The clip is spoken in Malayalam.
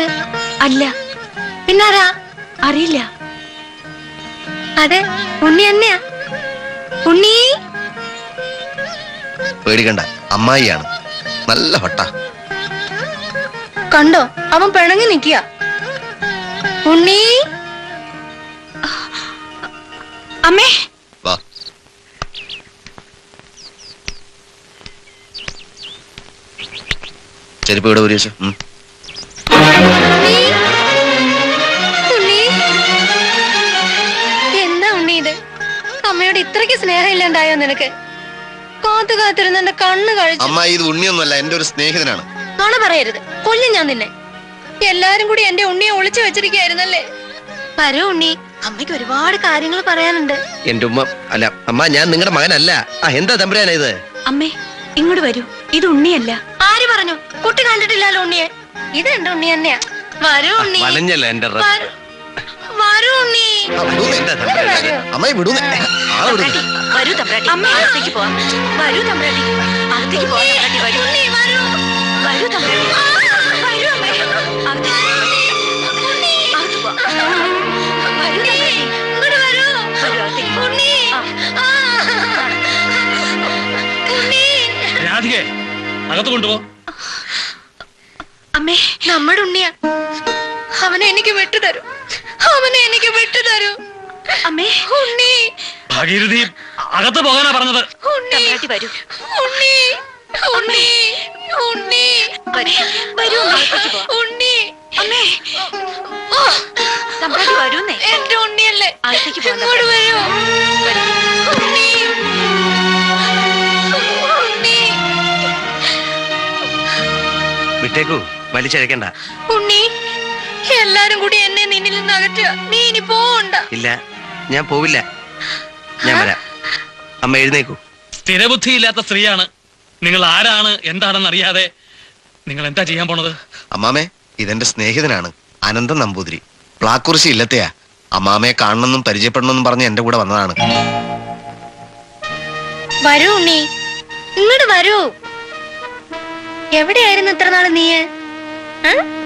അല്ല പിന്നാരാ അറിയില്ല അതെ ഉണ്ണി തന്നെയാ ഉണ്ണി പേടിക്കണ്ട അമ്മായിയാണ് നല്ല ഹൊട്ട കണ്ടോ അവൻ പിണങ്ങി നിക്കുക ഉണ്ണി അമ്മേ വാ ചെരുപ്പ് ഇവിടെ ഒരു ഉം. ഉണ്ണി ഉണ്ണി എന്താ ഉണ്ണി ഇത് അമ്മയോട് ഇത്രയ്ക്ക് സ്നേഹം ഇല്ലാണ്ടായോ നിനക്ക് കാത്തു കാത്തിരുന്ന് എന്റെ കണ്ണ് കഴിച്ചു അമ്മായി ഇത് ഉണ്ണിയൊന്നുമല്ല എന്റെ ഒരു സ്നേഹിതനാണ് നുണ പറയരുത് കൊല്ലും ഞാൻ നിന്നെ എല്ലാരും കൂടി എന്റെ ഉണ്ണിയെ ഒളിച്ചു വെച്ചിരിക്കായിരുന്നല്ലേ വരൂ ഉണ്ണി അമ്മയ്ക്ക് ഒരുപാട് കാര്യങ്ങൾ പറയാനുണ്ട് എന്റെ ഉമ്മ അല്ല അമ്മ ഞാൻ നിങ്ങളുടെ മകനല്ല ആ എന്താ തമ്പുരാനാ ഇത് അമ്മേ ഇങ്ങോട്ട് വരൂ ഇത് ഉണ്ണിയല്ല ആര് പറഞ്ഞു കുട്ടി കണ്ടിട്ടില്ലല്ലോ ഉണ്ണിയെ ഇത് എന്റെ ഉണ്ണി തന്നെയാ വരൂ ഉണ്ണി വളഞ്ഞല്ല എന്റെ റ- വരൂ- വരൂ ഉണ്ണി ആ, വിടൂന്നേ. എന്താ തമ്പുരാനെ? അമ്മായി വിടൂന്നേ ആളെ വിടുന്നേ വരൂ തമ്പ്രാട്ടി അമ്മ. അകത്തേക്ക് പോവാം വരൂ തമ്പ്രാട്ടി അകത്തേക്ക് പോവാം തമ്പ്രാട്ടി വരൂ ഉണ്ണി വരൂ വരൂ തമ്പ്രാട്ടി വരൂ അമ്മേ അകത്തേക്ക് അകത്ത് പോവാം വരൂ തമ്പ്രാട്ടി ഇങ്ങോട്ട് വരൂ വരൂ അകത്തേക്ക് പോവാം. ഉണ്ണി ആ. ആ. ഉണ്ണി രാധികെ അകത്ത് കൊണ്ടുപോ അമ്മേ നമ്മുടെ ഉണ്ണിയാ അവനെ എനിക്ക് വിട്ടുതരൂ അവനെ എനിക്ക് വിട്ടുതരൂ അമ്മേ ഉണ്ണി ഭാഗീരഥി അകത്ത് പോകാനാ പറഞ്ഞത് ഉണ്ണി തമ്പ്രാട്ടി വരൂ ഉണ്ണി ഉണ്ണി ഉണ്ണി വരൂ വരൂ അമ്മേ, അകത്തേക്ക് പോവാം ഉണ്ണി അമ്മേ ആ, തമ്പ്രാട്ടി വരൂന്നേ എന്റെ ഉണ്ണിയല്ലേ അകത്തേക്ക് പോകാം ഇങ്ങോട്ട് വരൂ വരൂ ഉണ്ണി ഉണ്ണി വിട്ടേക്കൂ വലിച്ചഴക്കണ്ട ഉണ്ണി എല്ലാരും കൂടി എന്നെ നിന്നിൽ നിന്ന് അകറ്റുക നീ ഇനി പോവണ്ട ഇല്ല ഞാൻ പോവില്ല ഞാൻ വരാം അമ്മ എഴുന്നേക്കൂ സ്ഥിരബുദ്ധിയില്ലാത്ത സ്ത്രീയാണ് നിങ്ങൾ ആരാണ് എന്താണെന്ന് അറിയാതെ നിങ്ങൾ എന്താ ചെയ്യാൻ പോണത് അമ്മാമേ ഇതെന്റെ സ്നേഹിതനാണ് അനന്തൻ നമ്പൂതിരി പ്ലാക്കുറിശി ഇല്ലത്തെയാ അമ്മാമയെ കാണണമെന്നും പരിചയപ്പെടണമെന്നും പറഞ്ഞ് എന്റെ കൂടെ വന്നതാണ് വരൂ ഉണ്ണി ഇങ്ങോട്ട് വരൂ എവിടെയായിരുന്നു ഇത്ര നാള് നീ